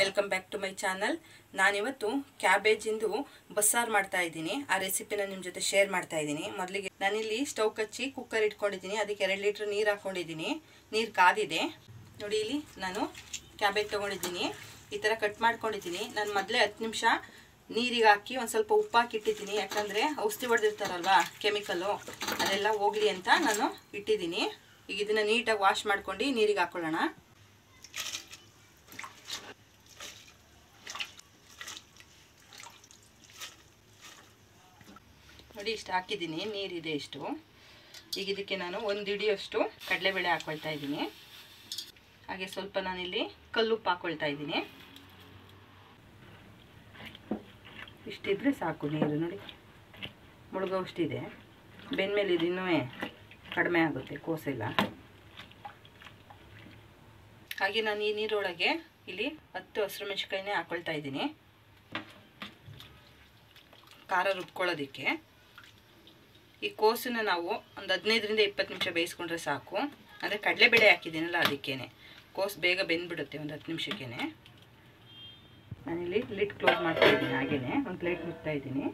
Welcome back to my channel ನಾನಿವತ್ತು ಕ್ಯಾಬೇಜಿಂದು ಬಸ್ಸಾರು ಮಾಡ್ತಾ ಇದ್ದೀನಿ ಆ ರೆಸಿಪಿನ ನಿಮ್ಮ ಜೊತೆ ಶೇರ್ ಮಾಡ್ತಾ ಇದ್ದೀನಿ ಮೊದಲಿಗೆ ನಾನಿಲ್ಲಿ ಸ್ಟವ್ ಕಚ್ಚಿ ಕುಕ್ಕರ್ ಇಟ್ಕೊಂಡಿದ್ದೀನಿ ಅದಕ್ಕೆ ಎರಡು ಲೀಟ್ರ್ ನೀರು ಹಾಕ್ಕೊಂಡಿದ್ದೀನಿ ನೀರು ಕಾದಿದೆ ನೋಡಿ ಇಲ್ಲಿ ನಾನು ಕ್ಯಾಬೇಜ್ ತೊಗೊಂಡಿದ್ದೀನಿ ಈ ಥರ ಕಟ್ ಮಾಡ್ಕೊಂಡಿದ್ದೀನಿ ನಾನು ಮೊದಲೇ ಹತ್ತು ನಿಮಿಷ ನೀರಿಗೆ ಹಾಕಿ ಒಂದು ಸ್ವಲ್ಪ ಉಪ್ಪು ಹಾಕಿ ಇಟ್ಟಿದ್ದೀನಿ ಯಾಕಂದರೆ ಔಷಧಿ ಹೊಡೆದಿರ್ತಾರಲ್ವಾ ಕೆಮಿಕಲ್ಲು ಅದೆಲ್ಲ ಹೋಗಲಿ ಅಂತ ನಾನು ಇಟ್ಟಿದ್ದೀನಿ ಈಗ ಇದನ್ನು ನೀಟಾಗಿ ವಾಶ್ ಮಾಡ್ಕೊಂಡು ನೀರಿಗೆ ಹಾಕ್ಕೊಳ್ಳೋಣ ನೋಡಿ ಇಷ್ಟು ಹಾಕಿದ್ದೀನಿ ನೀರಿದೆ ಇಷ್ಟು ಈಗ ಇದಕ್ಕೆ ನಾನು ಒಂದು ಹಿಡಿಯಷ್ಟು ಕಡಲೆಬೇಳೆ ಹಾಕ್ಕೊಳ್ತಾ ಇದ್ದೀನಿ ಹಾಗೆ ಸ್ವಲ್ಪ ನಾನಿಲ್ಲಿ ಕಲ್ಲುಪ್ಪು ಹಾಕ್ಕೊಳ್ತಾ ಇದ್ದೀನಿ ಇಷ್ಟಿದ್ರೆ ಸಾಕು ನೀರು ನೋಡಿ ಮುಳುಗೋಷ್ಟಿದೆ ಬೆಂದ್ಮೇಲೆ ಇದು ಇನ್ನೂ ಕಡಿಮೆ ಆಗುತ್ತೆ ಕೋಸೆಲ್ಲ ಹಾಗೆ ನಾನು ಈ ನೀರೊಳಗೆ ಇಲ್ಲಿ ಹತ್ತು ಹಸಿರು ಮೆಣಸಿನ್ಕಾಯಿನೇ ಹಾಕ್ಕೊಳ್ತಾ ಇದ್ದೀನಿ ಖಾರ ರುಬ್ಕೊಳ್ಳೋದಕ್ಕೆ ಈ ಕೋಸನ್ನ ನಾವು ಒಂದು ಹದಿನೈದರಿಂದ ಇಪ್ಪತ್ತು ನಿಮಿಷ ಬೇಯಿಸ್ಕೊಂಡ್ರೆ ಸಾಕು ಅಂದರೆ ಕಡಲೆಬೇಳೆ ಹಾಕಿದ್ದೀನಲ್ಲ ಅದಕ್ಕೇನೆ ಕೋಸು ಬೇಗ ಬೆಂದ್ಬಿಡುತ್ತೆ ಒಂದು ಹತ್ತು ನಿಮಿಷಕ್ಕೇ ನಾನಿಲ್ಲಿ ಲಿಟ್ ಕ್ಲೋಸ್ ಮಾಡ್ತಾ ಇದ್ದೀನಿ ಹಾಗೇನೆ ಒಂದು ಪ್ಲೇಟ್ ಮುಗ್ತಾ ಇದ್ದೀನಿ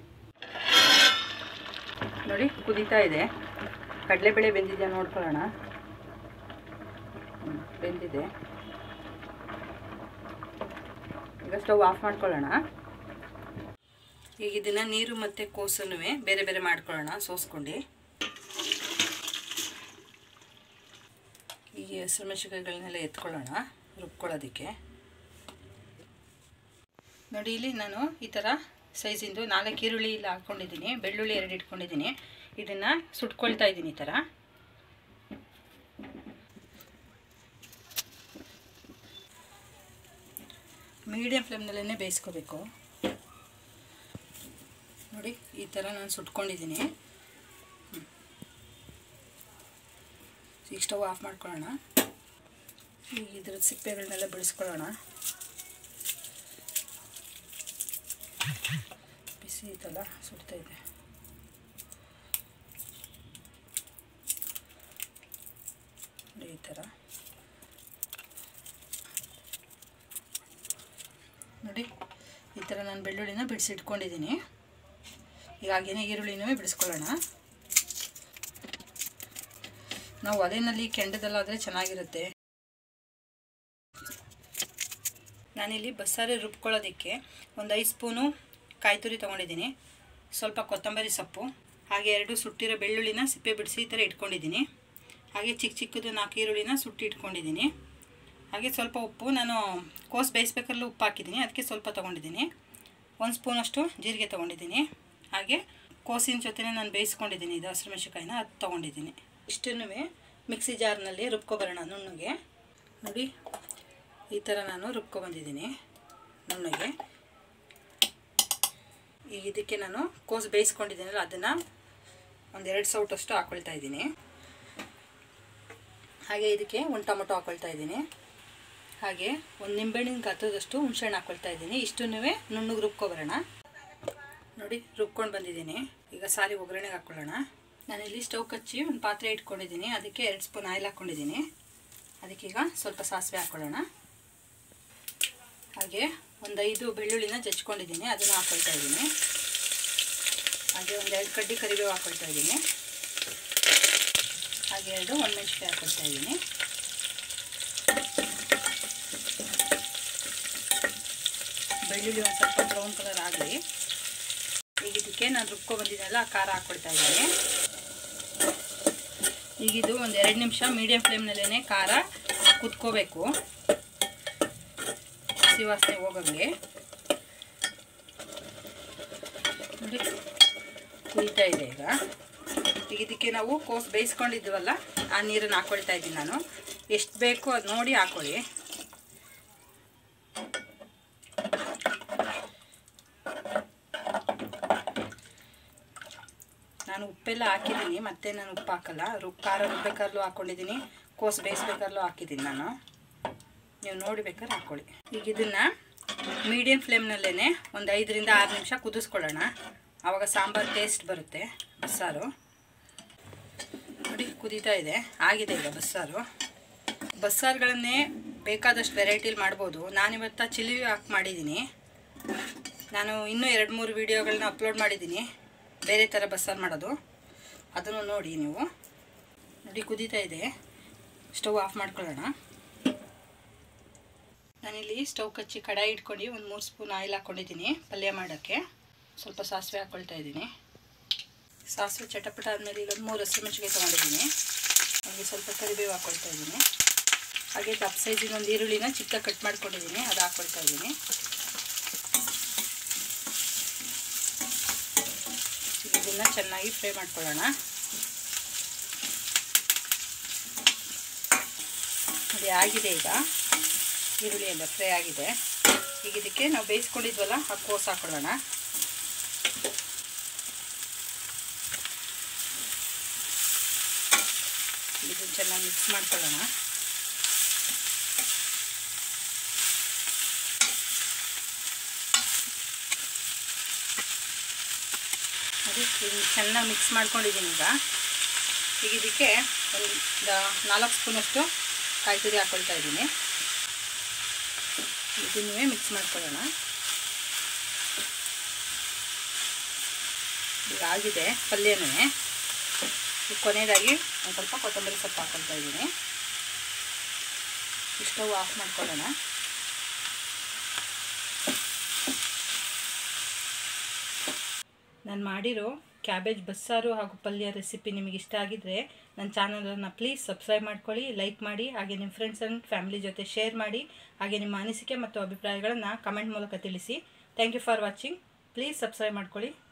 ನೋಡಿ ಕುದೀತಾ ಇದೆ ಕಡಲೆಬೇಳೆ ಬೆಂದಿದೆಯಾ ನೋಡ್ಕೊಳ್ಳೋಣ ಹ್ಮ್, ಬೆಂದಿದೆ ಈಗ ಸ್ಟವ್ ಆಫ್ ಮಾಡ್ಕೊಳ್ಳೋಣ ಈಗ ಇದನ್ನು ನೀರು ಮತ್ತು ಕೋಸನ್ನು ಬೇರೆ ಬೇರೆ ಮಾಡ್ಕೊಳ್ಳೋಣ ಸೋಸ್ಕೊಂಡು ಈ ಹಸಿರು ಮೆಣಸಿನ್ಕಾಯಿಗಳನ್ನೆಲ್ಲ ಎತ್ಕೊಳ್ಳೋಣ ರುಬ್ಕೊಳ್ಳೋದಕ್ಕೆ ನೋಡಿ ಇಲ್ಲಿ ನಾನು ಈ ಥರ ಸೈಜಿಂದು ನಾಲ್ಕು ಈರುಳ್ಳಿ ಇಲ್ಲಿ ಹಾಕ್ಕೊಂಡಿದ್ದೀನಿ ಬೆಳ್ಳುಳ್ಳಿ ಎರಡು ಇಟ್ಕೊಂಡಿದ್ದೀನಿ ಇದನ್ನು ಸುಟ್ಕೊಳ್ತಾ ಇದ್ದೀನಿ ಈ ಥರ ಮೀಡಿಯಮ್ ಫ್ಲೇಮ್ನಲ್ಲೇ ಬೇಯಿಸ್ಕೋಬೇಕು ನೋಡಿ ಈ ಥರ ನಾನು ಸುಟ್ಕೊಂಡಿದ್ದೀನಿ ಹ್ಮ್. ಈಗ ಸ್ಟವ್ ಆಫ್ ಮಾಡ್ಕೊಳ್ಳೋಣ ಈಗ ಇದ್ರ ಸಿಪ್ಪೆಗಳನ್ನೆಲ್ಲ ಬಿಡಿಸ್ಕೊಳ್ಳೋಣ ಬಿಸಿ ಇದೆಲ್ಲ ಸುಡ್ತಾ ಇದೆ ನೋಡಿ ಈ ಥರ ನೋಡಿ ಈ ಥರ ನಾನು ಬೆಳ್ಳುಳ್ಳಿನ ಬಿಡಿಸಿಟ್ಕೊಂಡಿದ್ದೀನಿ ಈಗ ಹಾಗೇನೆ ಈರುಳ್ಳಿನೂ ಬಿಡಿಸ್ಕೊಳ್ಳೋಣ ನಾವು ಒಲೆಯಲ್ಲಿ ಕೆಂಡದಲ್ಲಾದರೆ ಚೆನ್ನಾಗಿರುತ್ತೆ ನಾನಿಲ್ಲಿ ಬಸ್ಸಾರು ರುಬ್ಕೊಳ್ಳೋದಕ್ಕೆ ಒಂದು ಐದು ಸ್ಪೂನು ಕಾಯಿ ತುರಿ ತೊಗೊಂಡಿದ್ದೀನಿ ಸ್ವಲ್ಪ ಕೊತ್ತಂಬರಿ ಸೊಪ್ಪು ಹಾಗೆ ಎರಡು ಸುಟ್ಟಿರೋ ಬೆಳ್ಳುಳ್ಳಿನ ಸಿಪ್ಪೆ ಬಿಡಿಸಿ ಈ ಥರ ಇಟ್ಕೊಂಡಿದ್ದೀನಿ ಹಾಗೆ ಚಿಕ್ಕ ಚಿಕ್ಕದು ನಾಲ್ಕು ಈರುಳ್ಳಿನ ಸುಟ್ಟಿ ಇಟ್ಕೊಂಡಿದ್ದೀನಿ ಹಾಗೆ ಸ್ವಲ್ಪ ಉಪ್ಪು ನಾನು ಕೋಸು ಬೇಯಿಸ್ಬೇಕಾದ್ರೂ ಉಪ್ಪು ಹಾಕಿದ್ದೀನಿ ಅದಕ್ಕೆ ಸ್ವಲ್ಪ ತೊಗೊಂಡಿದ್ದೀನಿ ಒಂದು ಸ್ಪೂನಷ್ಟು ಜೀರಿಗೆ ತೊಗೊಂಡಿದ್ದೀನಿ ಹಾಗೆ ಕೋಸಿನ ಜೊತೆನೇ ನಾನು ಬೇಯಿಸ್ಕೊಂಡಿದ್ದೀನಿ ಇದು ಹಸಿರು ಮೆಣಸಿನ್ಕಾಯಿನ ಅದು ತೊಗೊಂಡಿದ್ದೀನಿ ಇಷ್ಟನ್ನು ಮಿಕ್ಸಿ ಜಾರ್ನಲ್ಲಿ ರುಬ್ಕೊಬರೋಣ ನುಣ್ಣಗೆ ನೋಡಿ ಈ ಥರ ನಾನು ರುಬ್ಕೊಬಂದಿದ್ದೀನಿ ನುಣ್ಣಗೆ ಈಗ ಇದಕ್ಕೆ ನಾನು ಕೋಸು ಬೇಯಿಸ್ಕೊಂಡಿದ್ದೀನಲ್ಲ ಅದನ್ನು ಒಂದೆರಡು ಸೌಟಷ್ಟು ಹಾಕ್ಕೊಳ್ತಾ ಇದ್ದೀನಿ ಹಾಗೆ ಇದಕ್ಕೆ ಒಂದು ಟೊಮೊಟೊ ಹಾಕ್ಕೊಳ್ತಾ ಇದ್ದೀನಿ ಹಾಗೆ ಒಂದು ನಿಂಬೆಹಣ್ಣಿನ ಗಾತ್ರದಷ್ಟು ಹುಣಸೆಹಣ್ಣು ಹಾಕ್ಕೊಳ್ತಾ ಇದ್ದೀನಿ ಇಷ್ಟನ್ನೂ ನುಣ್ಣಗೆ ರುಬ್ಕೊಬರೋಣ ನೋಡಿ ರುಬ್ಕೊಂಡು ಬಂದಿದ್ದೀನಿ ಈಗ ಸಾರಿ ಒಗ್ಗರಣೆಗೆ ಹಾಕ್ಕೊಳ್ಳೋಣ ನಾನಿಲ್ಲಿ ಸ್ಟವ್ ಕಚ್ಚಿ ಒಂದು ಪಾತ್ರೆ ಇಟ್ಕೊಂಡಿದ್ದೀನಿ ಅದಕ್ಕೆ ಎರಡು ಸ್ಪೂನ್ ಆಯಿಲ್ ಹಾಕ್ಕೊಂಡಿದ್ದೀನಿ ಅದಕ್ಕೀಗ ಸ್ವಲ್ಪ ಸಾಸಿವೆ ಹಾಕ್ಕೊಳ್ಳೋಣ ಹಾಗೆ ಒಂದು ಐದು ಬೆಳ್ಳುಳ್ಳಿನ ಜಚ್ಕೊಂಡಿದ್ದೀನಿ ಅದನ್ನು ಹಾಕ್ಕೊಳ್ತಾ ಇದ್ದೀನಿ ಹಾಗೆ ಒಂದು ಎರಡು ಕಡ್ಡಿ ಕರಿಬೇವು ಹಾಕ್ಕೊಳ್ತಾ ಇದ್ದೀನಿ ಹಾಗೆ ಎರಡು ಒಣಮೆಣ್ಸಿಕಾಯಿ ಹಾಕ್ಕೊಳ್ತಾ ಇದ್ದೀನಿ ಬೆಳ್ಳುಳ್ಳಿ ಒಂದು ಸ್ವಲ್ಪ ಬ್ರೌನ್ ಕಲರ್ ಆಗಲಿ ಈಗ ಇದಕ್ಕೆ ನಾನು ರುಬ್ಕೊ ಬಂದಿದ್ದೆಲ್ಲ ಖಾರ ಹಾಕ್ಕೊಳ್ತಾ ಇದ್ದೀನಿ ಈಗ ಇದು ಒಂದು ಎರಡು ನಿಮಿಷ ಮೀಡಿಯಮ್ ಫ್ಲೇಮ್ನಲ್ಲೇ ಖಾರ ಕುತ್ಕೋಬೇಕು ಹಸಿ ವಾಸನೆ ಹೋಗಂಗೆ ನೋಡಿ ಕುಯ್ತಾ ಇದೆ ಈಗ ಈಗ ಇದಕ್ಕೆ ನಾವು ಕೋಸು ಬೇಯಿಸ್ಕೊಂಡಿದ್ವಲ್ಲ ಆ ನೀರನ್ನು ಹಾಕ್ಕೊಳ್ತಾ ಇದ್ದೀನಿ ನಾನು ಎಷ್ಟು ಬೇಕೋ ಅದು ನೋಡಿ ಹಾಕ್ಕೊಳ್ಳಿ ನಾನು ಉಪ್ಪೆಲ್ಲ ಹಾಕಿದ್ದೀನಿ ಮತ್ತೆ ನಾನು ಉಪ್ಪು ಹಾಕಲ್ಲ ರುಬ್ ಖಾರ ರುಬ್ಬೇಕಾದ್ರೂ ಹಾಕ್ಕೊಂಡಿದ್ದೀನಿ ಕೋಸು ಬೇಯಿಸ್ಬೇಕಾದ್ರೂ ಹಾಕಿದ್ದೀನಿ ನಾನು ನೀವು ನೋಡಿ ಬೇಕಾದ್ರೆ ಹಾಕ್ಕೊಳ್ಳಿ ಈಗ ಇದನ್ನು ಮೀಡಿಯಮ್ ಫ್ಲೇಮ್ನಲ್ಲೇ ಒಂದು ಐದರಿಂದ ಆರು ನಿಮಿಷ ಕುದಿಸ್ಕೊಳ್ಳೋಣ ಆವಾಗ ಸಾಂಬಾರು ಟೇಸ್ಟ್ ಬರುತ್ತೆ ಬಸ್ಸಾರು ನೋಡಿ ಕುದೀತಾ ಇದೆ ಆಗಿದೆ ಈಗ ಬಸ್ಸಾರು ಬಸ್ಸಾರುಗಳನ್ನೇ ಬೇಕಾದಷ್ಟು ವೆರೈಟಿಲಿ ಮಾಡ್ಬೋದು ನಾನಿವತ್ತು ಚಿಲ್ಲಿ ಹಾಕಿ ಮಾಡಿದ್ದೀನಿ ನಾನು ಇನ್ನೂ ಎರಡು ಮೂರು ವೀಡಿಯೋಗಳನ್ನ ಅಪ್ಲೋಡ್ ಮಾಡಿದ್ದೀನಿ ಬೇರೆ ಥರ ಬಸ್ಸಾರು ಮಾಡೋದು ಅದನ್ನು ನೋಡಿ ನೀವು ನೋಡಿ ಕುದೀತಾ ಇದೆ ಸ್ಟವ್ ಆಫ್ ಮಾಡ್ಕೊಳ್ಳೋಣ ನಾನಿಲ್ಲಿ ಸ್ಟವ್ ಕಚ್ಚಿ ಕಡಾಯಿ ಇಟ್ಕೊಂಡು ಒಂದು ಮೂರು ಸ್ಪೂನ್ ಆಯಿಲ್ ಹಾಕ್ಕೊಂಡಿದ್ದೀನಿ ಪಲ್ಯ ಮಾಡೋಕ್ಕೆ ಸ್ವಲ್ಪ ಸಾಸಿವೆ ಹಾಕ್ಕೊಳ್ತಾ ಇದ್ದೀನಿ ಸಾಸಿವೆ ಚಟಪಟ ಆದಮೇಲೆ ಇಲ್ಲೊಂದು ಮೂರು ಹಸಿಮೆಣಸಿಗೆ ತೊಗೊಂಡಿದ್ದೀನಿ ಹಾಗೆ ಸ್ವಲ್ಪ ಕರಿಬೇವು ಹಾಕ್ಕೊಳ್ತಾ ಇದ್ದೀನಿ ಹಾಗೆ ದಪ್ಪ ಸೈಜಿನ ಒಂದು ಈರುಳ್ಳಿನ ಚಿಕ್ಕ ಕಟ್ ಮಾಡ್ಕೊಂಡಿದ್ದೀನಿ ಅದು ಹಾಕ್ಕೊಳ್ತಾ ಇದ್ದೀನಿ ಇದನ್ನು ಚೆನ್ನಾಗಿ ಫ್ರೈ ಮಾಡ್ಕೊಳ್ಳೋಣ ಅದು ಆಗಿದೆ ಈಗ ಈರುಳ್ಳಿ ಎಲ್ಲ ಫ್ರೈ ಆಗಿದೆ ಈಗ ಇದಕ್ಕೆ ನಾವು ಬೇಯಿಸ್ಕೊಂಡಿದ್ವಲ್ಲ ಆ ಕೋಸು ಹಾಕೊಳ್ಳೋಣ ಇದನ್ನು ಚೆನ್ನಾಗಿ ಮಿಕ್ಸ್ ಮಾಡ್ಕೊಳ್ಳೋಣ ನೋಡಿ ಇದನ್ನು ಚೆನ್ನಾಗಿ ಮಿಕ್ಸ್ ಮಾಡ್ಕೊಂಡಿದ್ದೀನಿ ಈಗ ಈಗ ಇದಕ್ಕೆ ಒಂದು ನಾಲ್ಕು ಸ್ಪೂನಷ್ಟು ಕಾಯಿ ತುರಿ ಹಾಕ್ಕೊಳ್ತಾ ಇದ್ದೀನಿ ಇದನ್ನೇ ಮಿಕ್ಸ್ ಮಾಡ್ಕೊಳ್ಳೋಣ ಈಗ ಆಗಿದೆ ಪಲ್ಯನೂ ಈಗ ಕೊನೆಯದಾಗಿ ಒಂದು ಸ್ವಲ್ಪ ಕೊತ್ತಂಬರಿ ಸೊಪ್ಪು ಹಾಕ್ಕೊಳ್ತಾ ಇದ್ದೀನಿ ಸ್ಟವ್ ಆಫ್ ಮಾಡ್ಕೊಳ್ಳೋಣ ನಾನು ಮಾಡಿರೋ ಕ್ಯಾಬೇಜ್ ಬಸ್ಸಾರು ಹಾಗೂ ಪಲ್ಯ ರೆಸಿಪಿ ನಿಮಗೆ ಇಷ್ಟ ಆಗಿದ್ದರೆ ನನ್ನ ಚಾನಲನ್ನು ಪ್ಲೀಸ್ ಸಬ್ಸ್ಕ್ರೈಬ್ ಮಾಡ್ಕೊಳ್ಳಿ ಲೈಕ್ ಮಾಡಿ ಹಾಗೆ ನಿಮ್ಮ ಫ್ರೆಂಡ್ಸ್ ಆ್ಯಂಡ್ ಫ್ಯಾಮಿಲಿ ಜೊತೆ ಶೇರ್ ಮಾಡಿ ಹಾಗೆ ನಿಮ್ಮ ಅನಿಸಿಕೆ ಮತ್ತು ಅಭಿಪ್ರಾಯಗಳನ್ನು ಕಮೆಂಟ್ ಮೂಲಕ ತಿಳಿಸಿ thank you for watching please subscribe ಮಾಡ್ಕೊಳ್ಳಿ